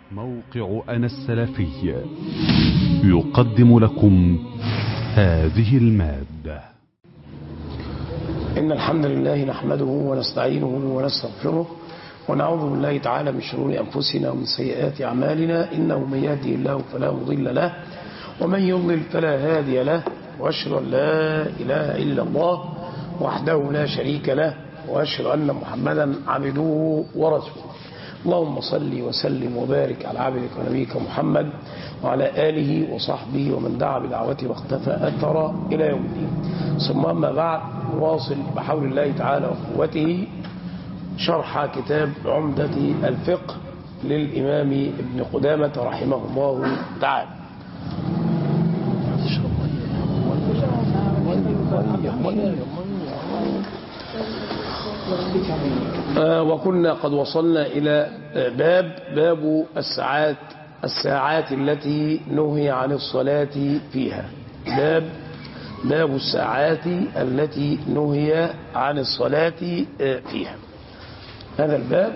موقع أنا السلفي يقدم لكم هذه المادة إن الحمد لله نحمده ونستعينه ونستغفره ونعوذ بالله تعالى من شرور أنفسنا ومن سيئات أعمالنا إنه من يهدي الله فلا مضل له ومن يضلل فلا هادي له وأشهد أن لا إله إلا الله وحده لا شريك له وأشهد أن محمدا عبده ورسوله اللهم صل وسلم وبارك على عبدك ونبيك محمد وعلى آله وصحبه ومن دعا بدعوته واختفى أثر إلى يوم الدين ثم أما بعد نواصل بحول الله تعالى وقوته شرح كتاب عمدة الفقه للإمام ابن قدامة رحمه الله تعالى وكنا قد وصلنا إلى باب باب الساعات الساعات التي نهي عن الصلاة فيها باب باب الساعات التي نهي عن الصلاة فيها هذا الباب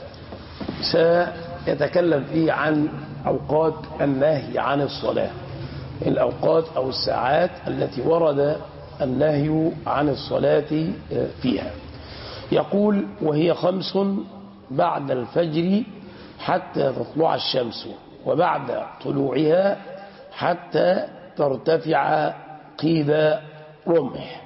سيتكلم فيه عن أوقات النهي عن الصلاة الأوقات أو الساعات التي ورد النهي عن الصلاة فيها يقول وهي خمس بعد الفجر حتى تطلع الشمس وبعد طلوعها حتى ترتفع قيد رمح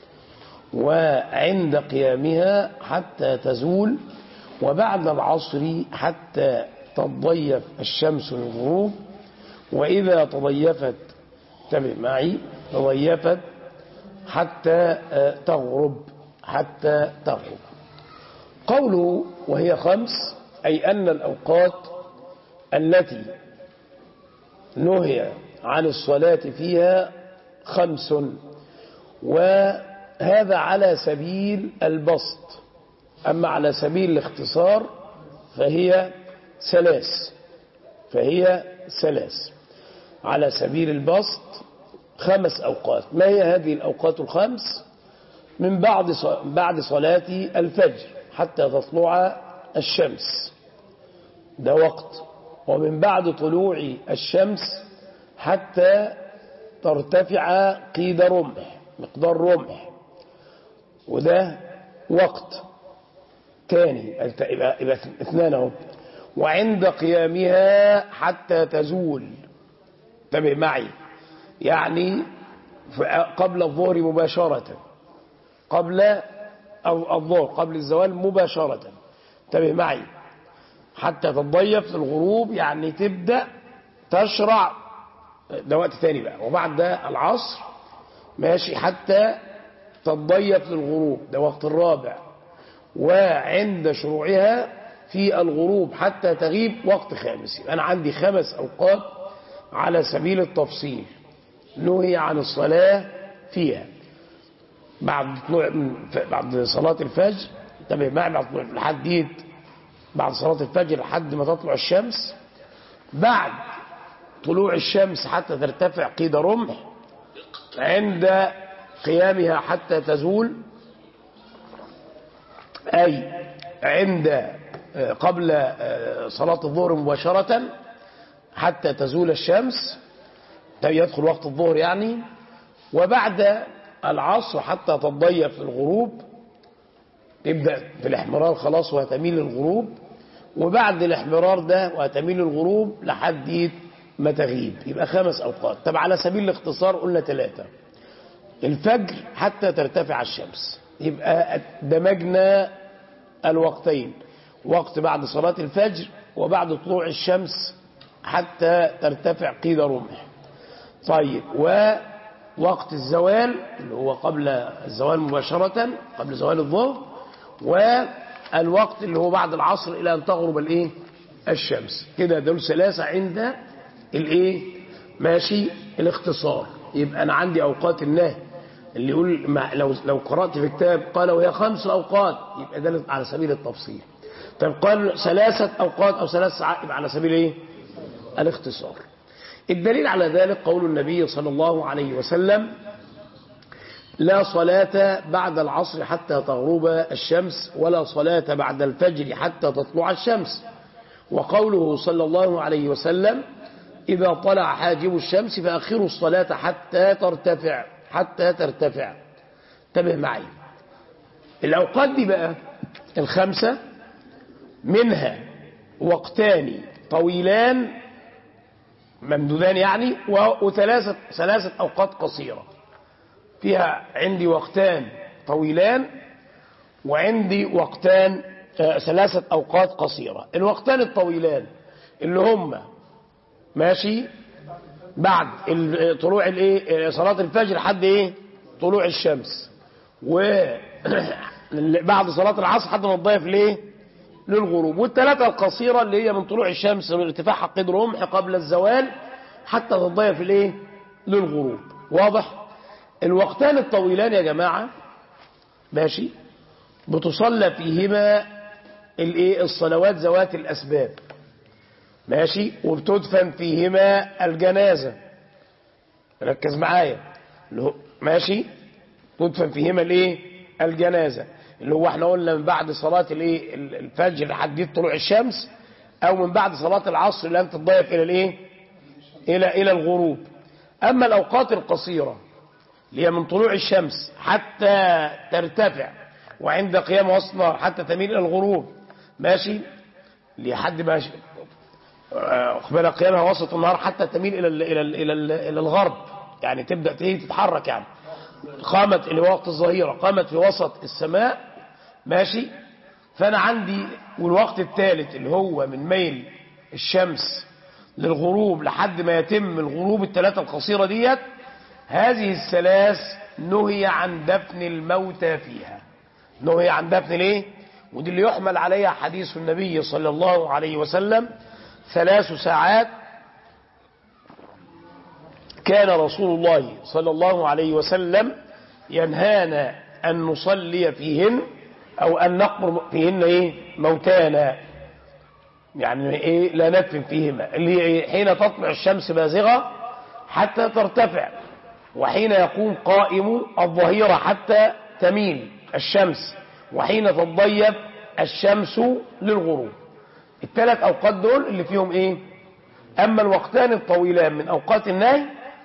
وعند قيامها حتى تزول وبعد العصر حتى تضيف الشمس للغروب وإذا تضيفت تبع معي تضيفت حتى تغرب حتى تغرب قوله وهي خمس أي أن الأوقات التي نهي عن الصلاة فيها خمس وهذا على سبيل البسط أما على سبيل الاختصار فهي ثلاث فهي ثلاث على سبيل البسط خمس أوقات ما هي هذه الأوقات الخمس من بعد بعد صلاة الفجر حتى تطلع الشمس ده وقت ومن بعد طلوع الشمس حتى ترتفع قيد رمح مقدار رمح وده وقت تاني يبقى, يبقى اثنان اهو وعند قيامها حتى تزول انتبه معي يعني قبل الظهر مباشرة قبل أو الظهر قبل الزوال مباشرة انتبه معي حتى تتضيف الغروب يعني تبدأ تشرع ده وقت تاني بقى وبعد ده العصر ماشي حتى تتضيف للغروب ده وقت الرابع وعند شروعها في الغروب حتى تغيب وقت خامس أنا عندي خمس أوقات على سبيل التفصيل نهي عن الصلاة فيها بعد طلوع بعد صلاة الفجر انتبه معي بعد طلوع لحد بعد صلاة الفجر لحد ما تطلع الشمس بعد طلوع الشمس حتى ترتفع قيد رمح عند قيامها حتى تزول أي عند قبل صلاة الظهر مباشرة حتى تزول الشمس يدخل وقت الظهر يعني وبعد العصر حتى تتضيف الغروب تبدأ في الاحمرار خلاص وهتميل الغروب وبعد الاحمرار ده وهتميل الغروب لحد ما تغيب يبقى خمس أوقات طب على سبيل الاختصار قلنا ثلاثة الفجر حتى ترتفع الشمس يبقى دمجنا الوقتين وقت بعد صلاة الفجر وبعد طلوع الشمس حتى ترتفع قيد رمح طيب ووقت الزوال اللي هو قبل الزوال مباشرة قبل زوال الظهر والوقت اللي هو بعد العصر إلى أن تغرب الايه الشمس كده دول ثلاثة عند الايه ماشي الاختصار يبقى أنا عندي أوقات النهي اللي يقول ما لو لو قرأت في كتاب قال وهي خمس أوقات يبقى ده على سبيل التفصيل طيب قال ثلاثة أوقات أو ثلاث ساعات يبقى على سبيل ايه الاختصار الدليل على ذلك قول النبي صلى الله عليه وسلم لا صلاة بعد العصر حتى تغرب الشمس ولا صلاة بعد الفجر حتى تطلع الشمس وقوله صلى الله عليه وسلم إذا طلع حاجب الشمس فأخروا الصلاة حتى ترتفع حتى ترتفع انتبه معي الأوقات دي بقى الخمسة منها وقتان طويلان ممدودان يعني وثلاثة ثلاثة أوقات قصيرة فيها عندي وقتان طويلان وعندي وقتان آه، ثلاثة أوقات قصيرة الوقتان الطويلان اللي هم ماشي بعد ال- طلوع الايه صلاة الفجر لحد ايه طلوع الشمس وبعد صلاة العصر حتى ما تضيف ليه للغروب والثلاثة القصيرة اللي هي من طلوع الشمس من ارتفاعها قدر رمح قبل الزوال حتى تضيف الايه للغروب واضح الوقتان الطويلان يا جماعة ماشي بتصلى فيهما الايه الصلوات ذوات الاسباب ماشي وبتدفن فيهما الجنازة ركز معايا اللي هو- ماشي تدفن فيهما الايه الجنازة اللي هو احنا قلنا من بعد صلاة الايه ال- الفجر لحد طلوع الشمس او من بعد صلاة العصر لان تتضيف الى الايه الى الى الغروب اما الاوقات القصيرة اللي هي من طلوع الشمس حتى ترتفع وعند قيام وسط النهار حتى تميل الى الغروب ماشي لحد ما ش- آه، قبل قيامها وسط النهار حتى تميل الى ال الى ال الى, ال الى الغرب يعني تبدا تيجي تتحرك يعني قامت اللي هو وقت الظهيره قامت في وسط السماء ماشي فانا عندي والوقت الثالث اللي هو من ميل الشمس للغروب لحد ما يتم الغروب الثلاثه القصيره ديت هذه الثلاث نهي عن دفن الموتى فيها نهي عن دفن ليه ودي اللي يحمل عليها حديث النبي صلى الله عليه وسلم ثلاث ساعات كان رسول الله صلى الله عليه وسلم ينهانا أن نصلي فيهن أو أن نقبر فيهن إيه موتانا يعني إيه لا ندفن فيهما اللي هي إيه؟ حين تطلع الشمس بازغة حتى ترتفع وحين يقوم قائم الظهيرة حتى تميل الشمس وحين تتضيف الشمس للغروب الثلاث أوقات دول اللي فيهم إيه أما الوقتان الطويلان من أوقات النهي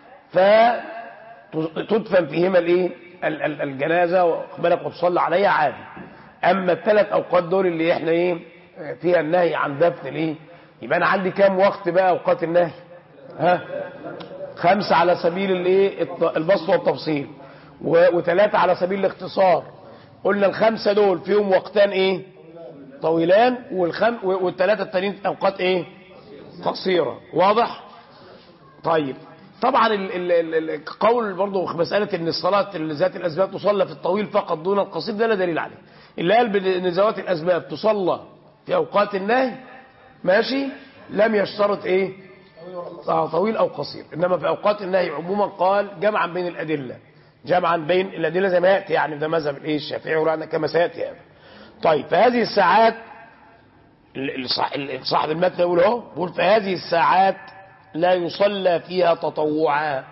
فتدفن فيهما الإيه ال- ال- الجنازة وقبلك وتصلى عليها عادي أما الثلاث أوقات دول اللي إحنا إيه فيها النهي عن دفن الإيه يبقى أنا عندي كام وقت بقى أوقات النهي ها خمسة على سبيل الايه الت- البسط والتفصيل و- وثلاثة على سبيل الاختصار قلنا الخمسة دول فيهم وقتان ايه طويلان والخم و- والثلاثة التانيين اوقات ايه قصيرة واضح طيب طبعا ال- ال- ال- القول برضه في مسألة ان الصلاة اللي ذات الاسباب تصلى في الطويل فقط دون القصير ده لا دليل عليه اللي قال بان إن ذوات الاسباب تصلى في اوقات النهي ماشي لم يشترط ايه آه، طويل او قصير انما في اوقات النهي عموما قال جمعا بين الادله جمعا بين الادله زي ما ياتي يعني ده مذهب الايه الشافعي ورانا كما سياتي يعني. طيب فهذه الساعات ال- الصح- ال- صاحب المتن يقول اهو بيقول فهذه الساعات لا يصلى فيها تطوعا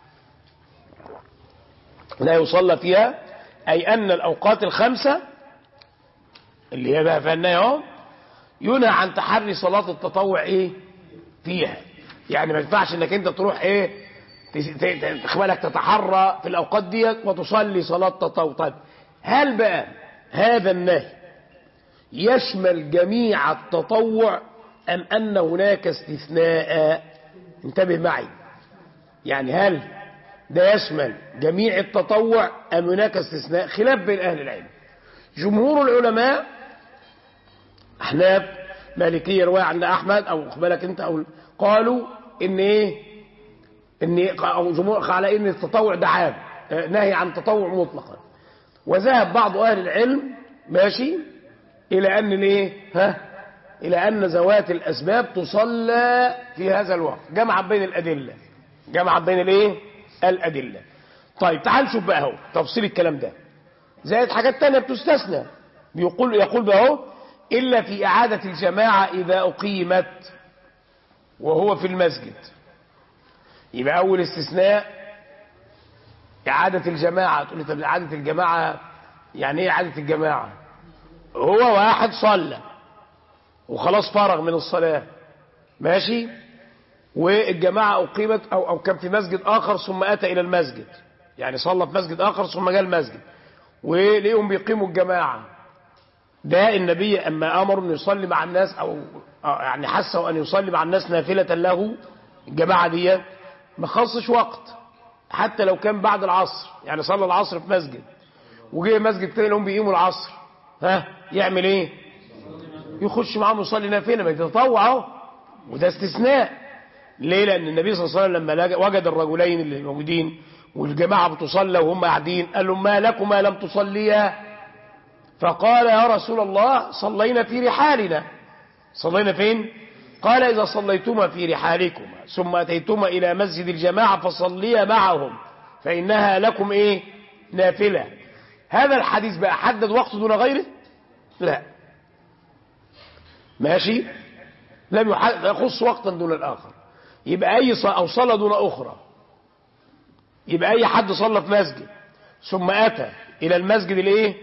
لا يصلى فيها اي ان الاوقات الخمسه اللي هي بقى فيها النهي اهو ينهى عن تحري صلاه التطوع ايه فيها يعني ما ينفعش انك انت تروح ايه تس- ت- ت- تخبالك تتحرى في الاوقات ديت وتصلي صلاه تطوع طيب هل بقى هذا النهي يشمل جميع التطوع ام ان هناك استثناء انتبه معي يعني هل ده يشمل جميع التطوع ام هناك استثناء خلاف بين اهل العلم جمهور العلماء احناف مالكيه روايه عند احمد او بالك انت او قالوا ان ايه ان او جمهور على ان التطوع ده عام اه، نهي عن التطوع مطلقا وذهب بعض اهل العلم ماشي الى ان الايه ها الى ان ذوات الاسباب تصلى في هذا الوقت جمعا بين الادله جمعا بين الايه الادله طيب تعال نشوف بقى اهو تفصيل الكلام ده زائد حاجات تانية بتستثنى بيقول يقول بقى اهو إلا في إعادة الجماعة إذا أقيمت وهو في المسجد يبقى أول استثناء إعادة الجماعة تقول لي طب إعادة الجماعة يعني إيه إعادة الجماعة هو واحد صلى وخلاص فرغ من الصلاة ماشي والجماعة أقيمت أو, أو كان في مسجد آخر ثم أتى إلى المسجد يعني صلى في مسجد آخر ثم جاء المسجد وليهم بيقيموا الجماعة ده النبي أما أمر أن يصلي مع الناس أو يعني حسوا أن يصلي مع الناس نافلة له الجماعة دي ما خصش وقت حتى لو كان بعد العصر يعني صلى العصر في مسجد وجه مسجد تاني لهم بيقيموا العصر ها يعمل ايه يخش معاهم يصلي نافله ما يتطوع اهو وده استثناء ليه لان النبي صلى الله عليه وسلم لما وجد الرجلين اللي موجودين والجماعه بتصلى وهم قاعدين قال لهم ما لكما لم تصليا فقال يا رسول الله صلينا في رحالنا صلينا فين قال إذا صليتما في رحالكما ثم أتيتما إلى مسجد الجماعة فصليا معهم فإنها لكم إيه نافلة هذا الحديث بقى حدد وقت دون غيره لا ماشي لم يخص وقتا دون الآخر يبقى أي صلاة أو صلاة دون أخرى يبقى أي حد صلى في مسجد ثم أتى إلى المسجد الإيه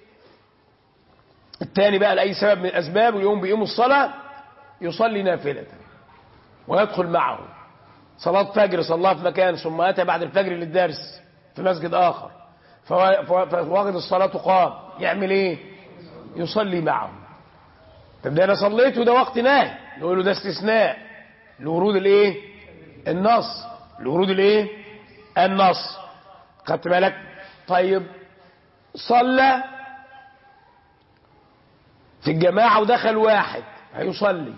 الثاني بقى لأي سبب من الأسباب ويقوم بيقوم الصلاة يصلي نافلة ويدخل معه صلاة فجر صلاها في مكان ثم أتى بعد الفجر للدرس في مسجد آخر فوجد الصلاة قام يعمل إيه يصلي معه طب ده أنا صليت وده وقت ناهي نقول له ده استثناء لورود الإيه النص لورود الإيه النص خدت بالك طيب صلى في الجماعة ودخل واحد هيصلي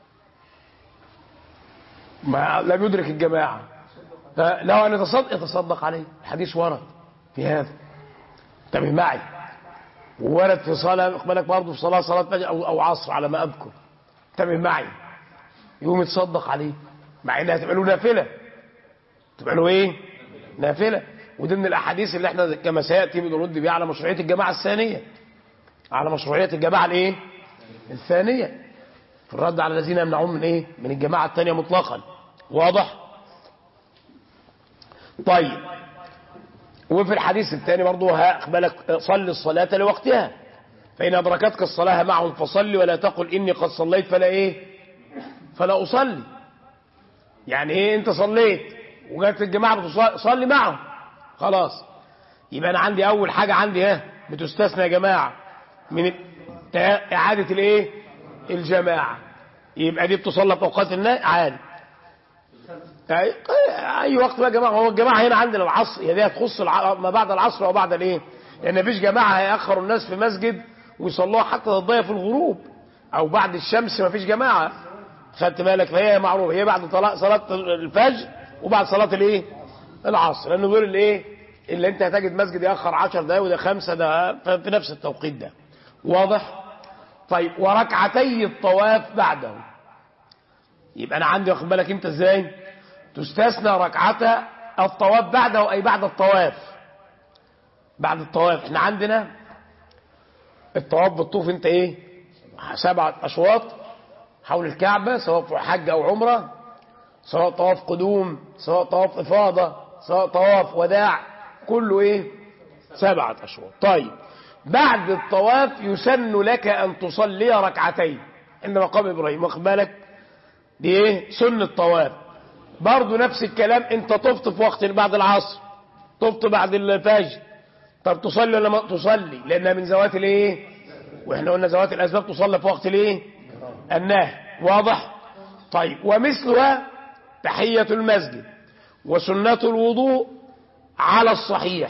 ما لم يدرك الجماعة لو أن يتصدق يتصدق عليه الحديث ورد في هذا انتبه معي وورد في صلاة بالك برضه في صلاة صلاة فجر أو, أو عصر على ما أذكر انتبه معي يقوم يتصدق عليه مع انها تبقى له نافلة تبقى له ايه نافلة ودي من الأحاديث اللي احنا كما سيأتي بنرد بيها على مشروعية الجماعة الثانية على مشروعية الجماعة الايه الثانية في الرد على الذين يمنعون من ايه من الجماعة الثانية مطلقا واضح طيب وفي الحديث الثاني برضه بالك صل الصلاة لوقتها فإن أدركتك الصلاة معهم فصل ولا تقل إني قد صليت فلا إيه فلا أصلي يعني إيه أنت صليت وجات الجماعة بتصلي معهم خلاص يبقى أنا عندي أول حاجة عندي ها بتستثنى يا جماعة من إعادة الإيه الجماعة يبقى دي بتصلى في أوقات النهي عادي أي, أي وقت بقى يا جماعة هو الجماعة هنا عندنا العصر هي دي هتخص الع... ما بعد العصر أو بعد الإيه لأن مفيش جماعة هيأخروا الناس في مسجد ويصلوها حتى تضيع في الغروب أو بعد الشمس مفيش جماعة خدت بالك فهي معروفة هي بعد طلاق صلاة الفجر وبعد صلاة الإيه العصر لأنه دول الإيه اللي أنت هتجد مسجد يأخر 10 دقايق وده خمسة ده في نفس التوقيت ده واضح طيب وركعتي الطواف بعده يبقى انا عندي واخد بالك انت ازاي تستثنى ركعتا الطواف بعده اي بعد الطواف بعد الطواف احنا عندنا الطواف بالطوف انت ايه سبعة اشواط حول الكعبة سواء في حج او عمرة سواء طواف قدوم سواء طواف افاضة سواء طواف وداع كله ايه سبعة اشواط طيب بعد الطواف يسن لك أن تصلي ركعتين عند مقام إبراهيم واخد بالك دي ايه سن الطواف برضه نفس الكلام انت طفت في وقت بعد العصر طفت بعد الفجر طب تصلي ولا ما تصلي لانها من ذوات الايه واحنا قلنا ذوات الاسباب تصلى في وقت الايه النهي واضح طيب ومثلها تحية المسجد وسنة الوضوء على الصحيح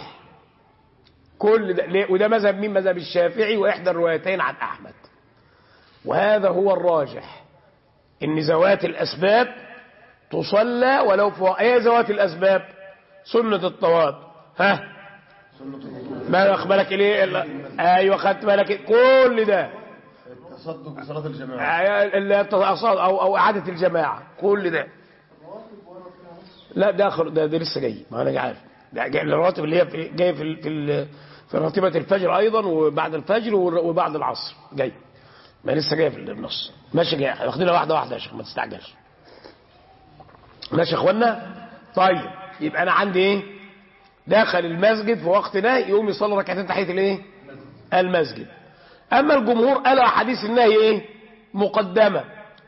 كل ده ليه؟ وده مذهب مين مذهب الشافعي واحدى الروايتين عن احمد وهذا هو الراجح ان ذوات الاسباب تصلى ولو في ايه ذوات الاسباب سنة الطواف ها ما واخد بالك ليه ايوه خدت بالك كل ده التصدق بصلاة الجماعة اللي او او اعاده الجماعه كل ده لا ده اخر ده, ده لسه جاي ما انا عارف ده جاي الرواتب اللي هي في جايه في ال- في ال- في راتبه الفجر ايضا وبعد الفجر وبعد العصر جاي ما لسه جايه في النص ماشي جاي واخدينها واحده واحده يا شيخ ما تستعجلش ماشي يا اخوانا طيب يبقى انا عندي ايه دخل المسجد في وقت نهي يقوم يصلي ركعتين تحيه الايه المسجد اما الجمهور قالوا احاديث النهي ايه مقدمة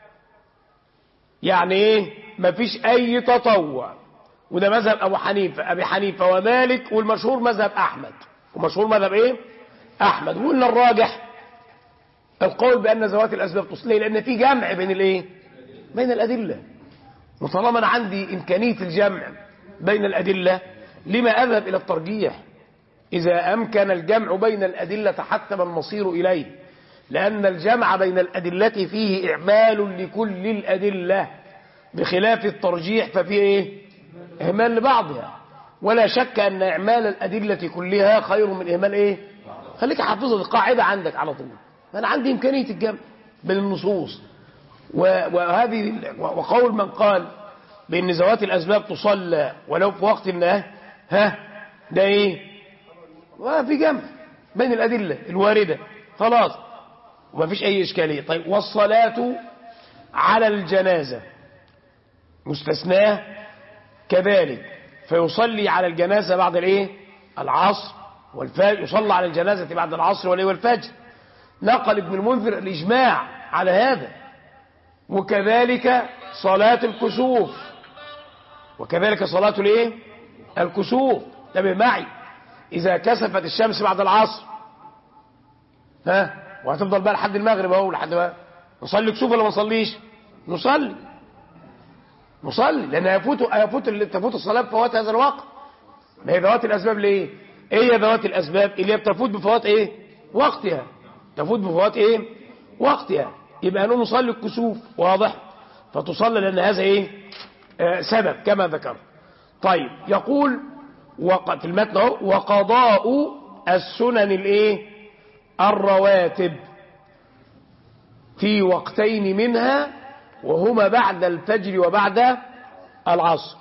يعني ايه مفيش اي تطوع وده مذهب ابو حنيفة ابي حنيفة ومالك والمشهور مذهب احمد ومشهور مذهب ايه احمد وقلنا الراجح القول بان ذوات الاسباب تصلي لان في جمع بين الايه بين الادله وطالما انا عندي امكانيه الجمع بين الادله لما اذهب الى الترجيح اذا امكن الجمع بين الادله حتم المصير اليه لان الجمع بين الادله فيه اعمال لكل الادله بخلاف الترجيح ففيه ايه اهمال لبعضها ولا شك ان اعمال الادله كلها خير من اهمال ايه خليك حافظها القاعده عندك على طول انا عندي امكانيه الجمع بين النصوص وهذه وقول من قال بان ذوات الاسباب تصلى ولو في وقت النهي ها ده ايه وفي جمع بين الادله الوارده خلاص وما فيش اي اشكاليه طيب والصلاه على الجنازه مستثناه كذلك فيصلي على الجنازه بعد الايه العصر والفجر يصلى على الجنازه بعد العصر والفجر نقل ابن المنذر الاجماع على هذا وكذلك صلاة الكسوف وكذلك صلاة الايه الكسوف انتبه معي اذا كسفت الشمس بعد العصر ها وهتفضل بقى لحد المغرب اهو لحد بقى نصلي كسوف ولا ما نصليش نصلي نصلي لان يفوت يفوت تفوت الصلاه بفوات هذا الوقت ما هي ذوات الاسباب ليه ايه هي ذوات الاسباب اللي هي بتفوت بفوات ايه وقتها تفوت بفوات ايه وقتها يبقى نقول نصلي الكسوف واضح فتصلي لان هذا ايه آه سبب كما ذكر طيب يقول وق... في المتن اهو وقضاء السنن الايه الرواتب في وقتين منها وهما بعد الفجر وبعد العصر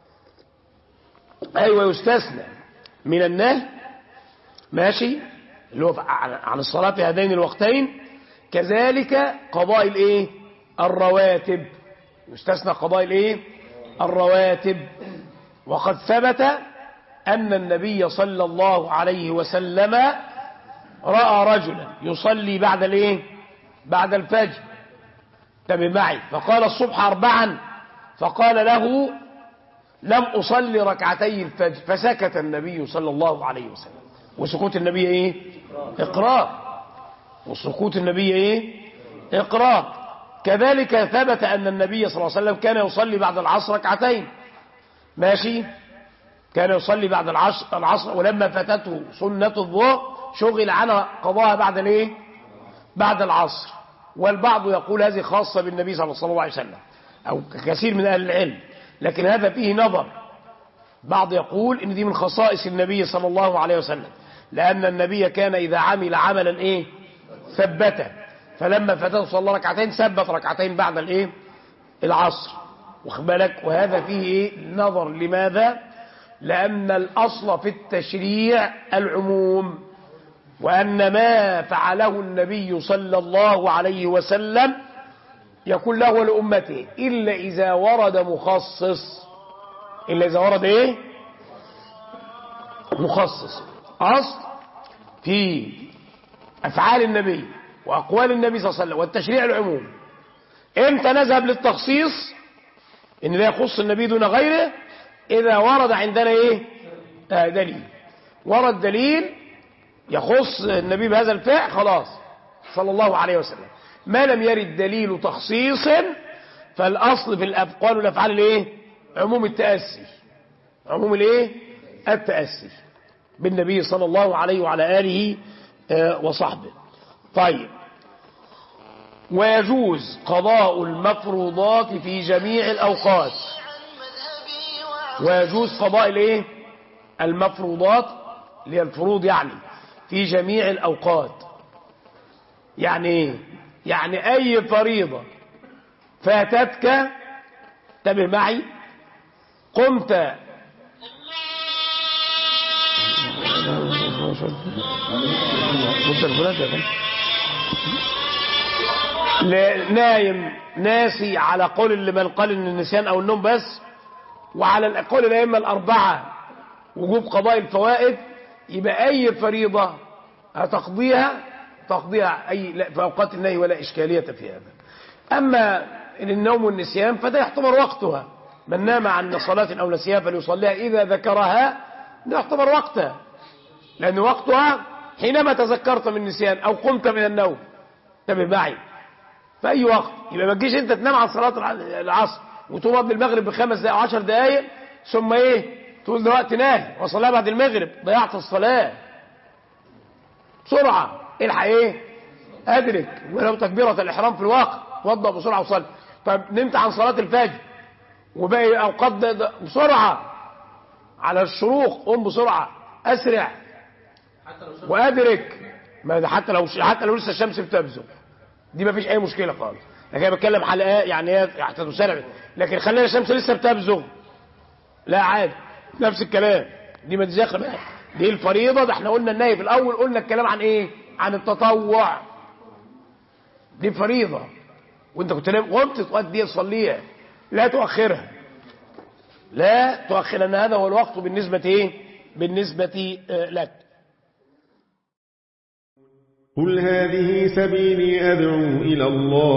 ايوه يستثنى من النهي ماشي اللي هو عن الصلاة في هذين الوقتين كذلك قضاء الايه الرواتب يستثنى قضاء الايه الرواتب وقد ثبت ان النبي صلى الله عليه وسلم راى رجلا يصلي بعد الايه بعد الفجر انتبه معي فقال الصبح اربعا فقال له لم اصلي ركعتي الفجر فسكت النبي صلى الله عليه وسلم وسكوت النبي ايه اقرار وسكوت النبي ايه اقرار كذلك ثبت ان النبي صلى الله عليه وسلم كان يصلي بعد العصر ركعتين ماشي كان يصلي بعد العصر, العصر ولما فاتته سنة الظهر شغل عنها قضاها بعد الايه بعد العصر والبعض يقول هذه خاصة بالنبي صلى الله عليه وسلم او كثير من اهل العلم لكن هذا فيه نظر بعض يقول ان دي من خصائص النبي صلى الله عليه وسلم لان النبي كان اذا عمل عملا ايه ثبته فلما فاتته صلى ركعتين ثبت ركعتين بعد الايه العصر واخد بالك وهذا فيه ايه نظر لماذا لان الاصل في التشريع العموم وان ما فعله النبي صلى الله عليه وسلم يكون له ولامته الا اذا ورد مخصص الا اذا ورد ايه مخصص اصل في افعال النبي واقوال النبي صلى الله عليه وسلم والتشريع العموم امتى نذهب للتخصيص ان ده يخص النبي دون غيره اذا ورد عندنا ايه آه دليل ورد دليل يخص النبي بهذا الفعل خلاص صلى الله عليه وسلم ما لم يرد دليل تخصيص فالاصل في الافقال والافعال الايه عموم التاسي عموم الايه التاسي بالنبي صلى الله عليه وعلى اله آه وصحبه طيب ويجوز قضاء المفروضات في جميع الأوقات ويجوز قضاء الايه المفروضات اللي هي الفروض يعني في جميع الأوقات يعني ايه يعني أي فريضة فاتتك انتبه معي قمت قمت الفلان نايم ناسي على قول اللي من قال ان النسيان او النوم بس وعلى القول الائمه الاربعه وجوب قضاء الفوائد يبقى اي فريضه هتقضيها تقضيها أي لا في أوقات النهي ولا إشكالية في هذا أما النوم والنسيان فده يعتبر وقتها من نام عن صلاة أو نسيها فليصليها إذا ذكرها ده يعتبر وقتها لأن وقتها حينما تذكرت من النسيان أو قمت من النوم انتبه معي في أي وقت يبقى ما تجيش أنت تنام عن صلاة العصر وتقوم قبل المغرب بخمس دقائق أو عشر دقائق ثم إيه تقول ده وقت ناهي وصلاة بعد المغرب ضيعت الصلاة بسرعة الحق إيه أدرك ولو تكبيرة الإحرام في الوقت توضأ بسرعة وصلي طيب نمت عن صلاة الفجر وباقي أوقات ده ده بسرعة على الشروق قوم بسرعة أسرع وأدرك ما ده حتى لو حتى لو لسه الشمس بتبزغ دي ما فيش أي مشكلة خالص لكن أنا بتكلم حلقات يعني هي حتى تسرع لكن خلينا الشمس لسه بتبزغ لا عادي نفس الكلام دي ما تزاخر دي الفريضة ده احنا قلنا النهي في الأول قلنا الكلام عن إيه عن التطوع دي فريضة وانت كنت نايم قمت تؤدي تصليها لا تؤخرها لا تؤخر ان هذا هو الوقت بالنسبة ايه بالنسبة آه لك قل هذه سبيلي أدعو إلى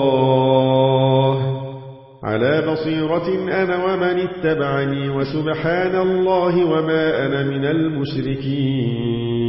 الله على بصيرة أنا ومن اتبعني وسبحان الله وما أنا من المشركين